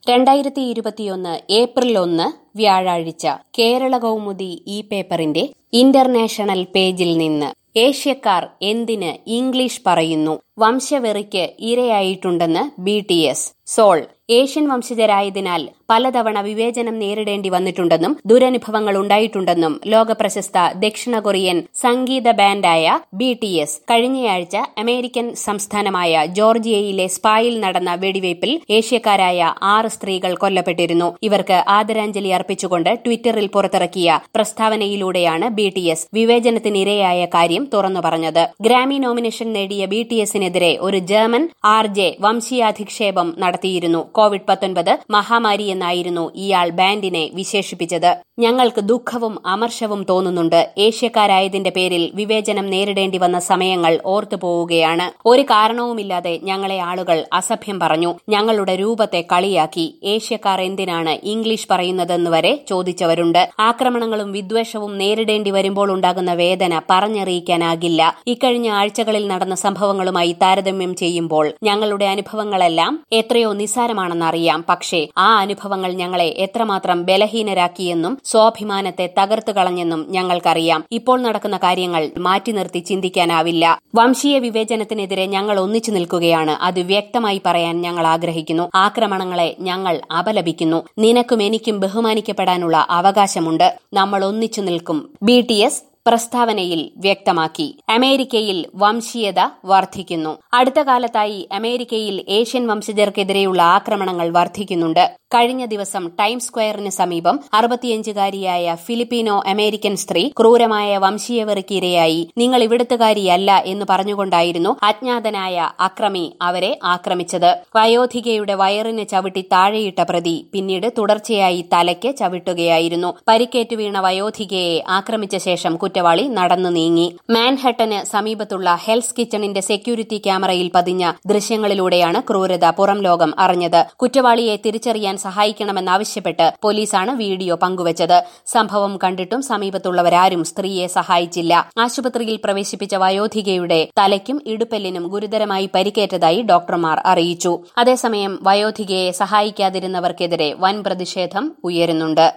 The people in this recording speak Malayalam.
രണ്ടായിരത്തി ഇരുപത്തിയൊന്ന് ഏപ്രിൽ ഒന്ന് വ്യാഴാഴ്ച കേരള കൗമുദി ഈ പേപ്പറിന്റെ ഇന്റർനാഷണൽ പേജിൽ നിന്ന് ഏഷ്യക്കാർ എന്തിന് ഇംഗ്ലീഷ് പറയുന്നു വംശവെറിക്ക് ഇരയായിട്ടുണ്ടെന്ന് B T S Seoul Asian വംശജരായതിനാൽ പലതവണ വിവേചനം നേരിടേണ്ടി വന്നിട്ടുണ്ടെന്നും ദുരനുഭവങ്ങൾ ഉണ്ടായിട്ടുണ്ടെന്നും ലോകപ്രശസ്ത ദക്ഷിണ കൊറിയൻ സംഗീത ബാൻഡായ ബി ടി എസ് കഴിഞ്ഞയാഴ്ച അമേരിക്കൻ സംസ്ഥാനമായ ജോർജിയയിലെ സ്പായിൽ നടന്ന വെടിവയ്പിൽ ഏഷ്യക്കാരായ ആറ് സ്ത്രീകൾ കൊല്ലപ്പെട്ടിരുന്നു ഇവർക്ക് ആദരാഞ്ജലി അർപ്പിച്ചുകൊണ്ട് ട്വിറ്ററിൽ പുറത്തിറക്കിയ പ്രസ്താവനയിലൂടെയാണ് ബി ടി എസ് വിവേചനത്തിനിരയായ കാര്യം തുറന്നു പറഞ്ഞത് ഗ്രാമി നോമിനേഷൻ നേടിയ ബി ടി എസിനെതിരെ ഒരു ജർമ്മൻ ആർ ജെ വംശീയാധിക്ഷേപം നടത്തിയിരുന്നു കോവിഡ് പത്തൊൻപത് മഹാമാരി എന്നായിരുന്നു ഇയാൾ ബാൻഡിനെ വിശേഷിപ്പിച്ചത് ഞങ്ങൾക്ക് ദുഃഖവും അമർഷവും തോന്നുന്നുണ്ട് ഏഷ്യക്കാരായതിന്റെ പേരിൽ വിവേചനം നേരിടേണ്ടി വന്ന സമയങ്ങൾ ഓർത്തു പോവുകയാണ് ഒരു കാരണവുമില്ലാതെ ഞങ്ങളെ ആളുകൾ അസഭ്യം പറഞ്ഞു ഞങ്ങളുടെ രൂപത്തെ കളിയാക്കി ഏഷ്യക്കാർ എന്തിനാണ് ഇംഗ്ലീഷ് പറയുന്നതെന്ന് വരെ ചോദിച്ചവരുണ്ട് ആക്രമണങ്ങളും വിദ്വേഷവും നേരിടേണ്ടി വരുമ്പോൾ ഉണ്ടാകുന്ന വേദന പറഞ്ഞറിയിക്കാനാകില്ല ഇക്കഴിഞ്ഞ ആഴ്ചകളിൽ നടന്ന സംഭവങ്ങളുമായി താരതമ്യം ചെയ്യുമ്പോൾ ഞങ്ങളുടെ അനുഭവങ്ങളെല്ലാം എത്രയോ നിസ്സാരമാണെന്നറിയാം പക്ഷേ ആ അനുഭവങ്ങൾ ഞങ്ങളെ എത്രമാത്രം ബലഹീനരാക്കിയെന്നും സ്വാഭിമാനത്തെ തകർത്തു കളഞ്ഞെന്നും ഞങ്ങൾക്കറിയാം ഇപ്പോൾ നടക്കുന്ന കാര്യങ്ങൾ മാറ്റി നിർത്തി ചിന്തിക്കാനാവില്ല വംശീയ വിവേചനത്തിനെതിരെ ഞങ്ങൾ ഒന്നിച്ചു നിൽക്കുകയാണ് അത് വ്യക്തമായി പറയാൻ ഞങ്ങൾ ആഗ്രഹിക്കുന്നു ആക്രമണങ്ങളെ ഞങ്ങൾ അപലപിക്കുന്നു നിനക്കും എനിക്കും ബഹുമാനിക്കപ്പെടാനുള്ള അവകാശമുണ്ട് നമ്മൾ ഒന്നിച്ചു നിൽക്കും ബി ടി എസ് പ്രസ്താവനയിൽ വ്യക്തമാക്കി അമേരിക്കയിൽ വംശീയത വർദ്ധിക്കുന്നു അടുത്ത കാലത്തായി അമേരിക്കയിൽ ഏഷ്യൻ വംശജർക്കെതിരെയുള്ള ആക്രമണങ്ങൾ വർദ്ധിക്കുന്നുണ്ട് കഴിഞ്ഞ ദിവസം ടൈംസ് സ്ക്വയറിന് സമീപം അറുപത്തിയഞ്ചുകാരിയായ ഫിലിപ്പീനോ അമേരിക്കൻ സ്ത്രീ ക്രൂരമായ വംശീയവെറിക്കിരയായി നിങ്ങൾ ഇവിടുത്തുകാരിയല്ല എന്ന് പറഞ്ഞുകൊണ്ടായിരുന്നു അജ്ഞാതനായ അക്രമി അവരെ ആക്രമിച്ചത് വയോധികയുടെ വയറിന് ചവിട്ടി താഴെയിട്ട പ്രതി പിന്നീട് തുടർച്ചയായി തലയ്ക്ക് ചവിട്ടുകയായിരുന്നു പരിക്കേറ്റു വീണ വയോധികയെ ആക്രമിച്ച ശേഷം കുറ്റവാളി നടന്നു നീങ്ങി മാൻഹട്ടന് സമീപത്തുള്ള ഹെൽസ് കിച്ചണിന്റെ സെക്യൂരിറ്റി ക്യാമറയിൽ പതിഞ്ഞ ദൃശ്യങ്ങളിലൂടെയാണ് ക്രൂരത പുറം ലോകം അറിഞ്ഞത് കുറ്റവാളിയെ തിരിച്ചറിയാൻ സഹായിക്കണമെന്നാവശ്യപ്പെട്ട് പോലീസാണ് വീഡിയോ പങ്കുവച്ചത് സംഭവം കണ്ടിട്ടും സമീപത്തുള്ളവരാരും സ്ത്രീയെ സഹായിച്ചില്ല ആശുപത്രിയിൽ പ്രവേശിപ്പിച്ച വയോധികയുടെ തലയ്ക്കും ഇടുപ്പെല്ലിനും ഗുരുതരമായി പരിക്കേറ്റതായി ഡോക്ടർമാർ അറിയിച്ചു അതേസമയം വയോധികയെ സഹായിക്കാതിരുന്നവർക്കെതിരെ വൻ പ്രതിഷേധം ഉയരുന്നുണ്ട്